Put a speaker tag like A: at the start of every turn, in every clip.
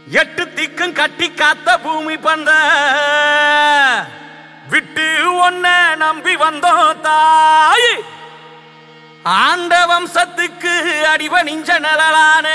A: எட்டு திக்கும் கட்டி காத்த பூமி பந்த விட்டு ஒன்ன நம்பி வந்தோம் தாய் ஆண்ட வம்சத்துக்கு அடிவணிஞ்ச நிழலான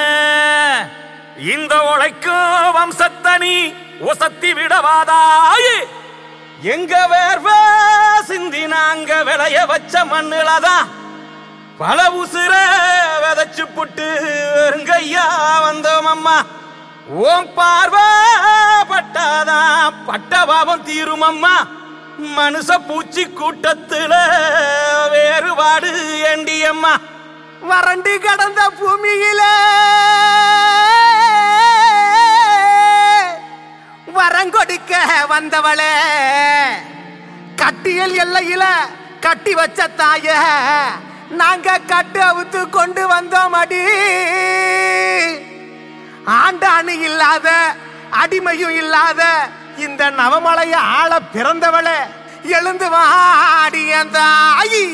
A: இந்த உழைக்கும் வம்சத்தனி உசத்தி விடவாதாய் எங்க வேர்வ சிந்தி நாங்க விளைய வச்ச மண்ணுலதான் பல உசுர விதைச்சு புட்டு வெறுங்கையா வந்தோம் அம்மா ஓம் பார்வை பட்டாதான் பட்ட பாவம் தீரும் அம்மா மனுஷ பூச்சி கூட்டத்துல வேறுபாடு ஏண்டி அம்மா
B: வறண்டு கடந்த பூமியில வரங்கொடுக்க வந்தவளே கட்டியல் எல்லையில கட்டி வச்ச தாய நாங்க கட்டு அவுத்து கொண்டு வந்தோம் அடி ஆண்டானு இல்லாத அடிமையும் இல்லாத இந்த நவமலைய ஆள பிறந்தவளே எழுந்து வாடி அந்த தாயி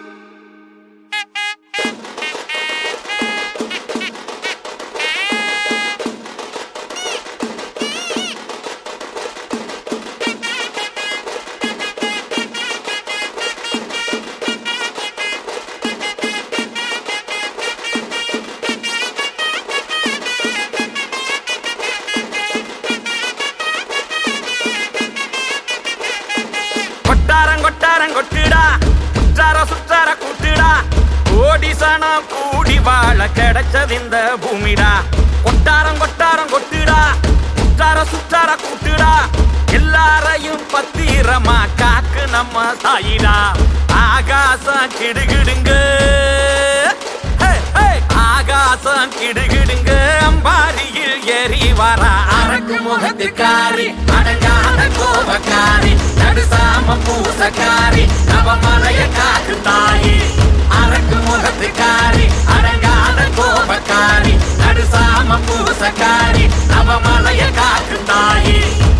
A: கொட்டாரம் கொட்டாரம் கொட்டுடா குற்றார சுற்றார கூட்டுடா கோடி சனம் கூடி வாழ கிடைச்சது இந்த பூமிடா கொட்டாரம் கொட்டாரம் கொட்டுடா குற்றார சுற்றார கூட்டுடா எல்லாரையும் பத்திரமா காக்கு நம்ம தாயிடா ஆகாசம் கிடுகிடுங்க ஹே, ஹே. ஆகாசம் கிடுகிடுங்க அம்பாரியில் ஏறி வரா அரக்கு முகத்துக்காரி அடங்காத கோபக்காரி நடுசாம பூசக்காரி நவமலைய காக்கு தாயி அரக்கு முகத்துக்காரி அடங்காத கோபக்காரி நடுசாம பூசக்காரி நவமலைய காக்கு தாயி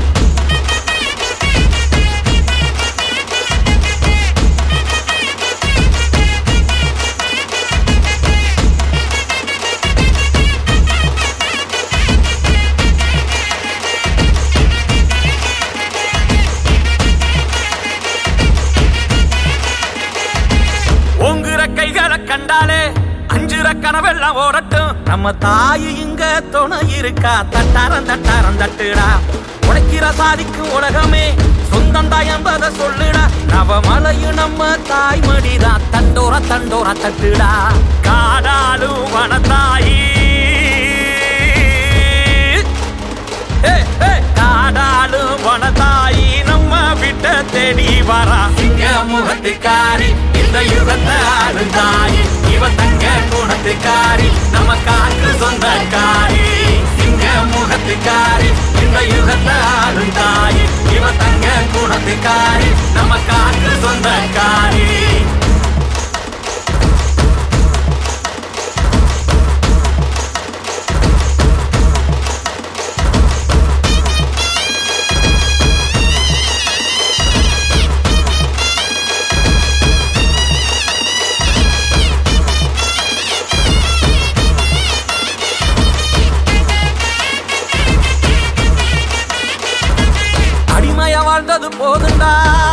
A: உங்குற கைகளை கண்டாலே அஞ்சுற கனவெல்லாம் ஓடட்டும் நம்ம தாய் இங்க துணை இருக்கா தட்டாரம் தட்டாரம் தட்டுடா உழைக்கிற சாதிக்கும் உலகமே சொந்தம் தாய் என்பதை சொல்லுடா நவமலையும் நம்ம தாய் மடிதான் தண்டோர தண்டோர தட்டுடா காடாலும் வனத்தாயி ஏ, ஏ, காடாலும் வனதாயி நம்ம விட்ட தேடி வரா சிங்க முகத்துக்காரி இந்த யுகத்தை ஆளுந்தாயி இவ தங்க குணத்துக்காரி நம்ம காக்கு சொந்தக்காரி சிங்க முகத்துக்காரி இந்த யுகத்தை ஆளுந்தாயி இவ தங்க குணத்துக்காரி நம்ம காக்கு சொந்தக்காரி அடிமையா வாழ்ந்தது போதுண்டா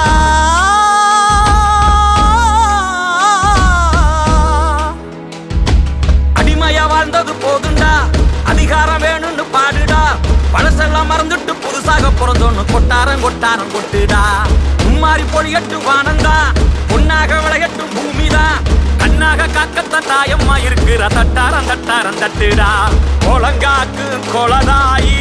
A: அடிமையா வாழ்ந்தது போதுண்டா அதிகாரம் வேணும்னு பாடுடா பழசெல்லாம் மறந்துட்டு புதுசாக பிறந்தோன்னு கொட்டாரம் கொட்டாரம் கொட்டுடா மும்மாரி பொழியட்டு வானந்தா பொன்னாக விளையட்டும் பூமிதான் கண்ணாக காக்கத்தான் தாயம்மா இருக்கிற தட்டாரம் தட்டாரம் தட்டுடா கொலங்காக்கு கொலதாயி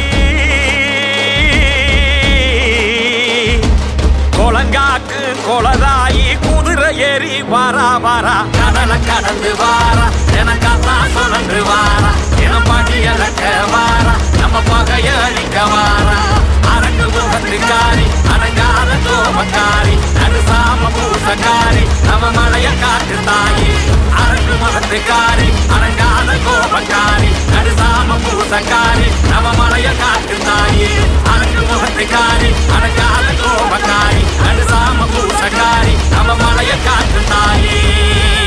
A: கொலங்காக்கு கொலதாயி குதிரை ஏறி வாரா வாரா கடலை கடந்து வாரா எனக்கெல்லாம் சுழன்று வாரா என பாடி இழக்க வாரா நம்ம பகைய அழிக்க வாரா அரங்கு முகத்துக்காரி அடங்காத தோமக்காரி நடுசாம பூசக்காரி நம்ம மலைய காட்டு தாயி அரங்கு முகத்துக்காரி அடங்காத கோபக்காரி நடுசாம பூசக்காரி நம்ம மலைய காட்டு தாயி அரங்கு முகத்துக்காரி அடங்காத கோபக்காரி நடுசாம பூசக்காரி நம்ம மலைய காட்டு தாயி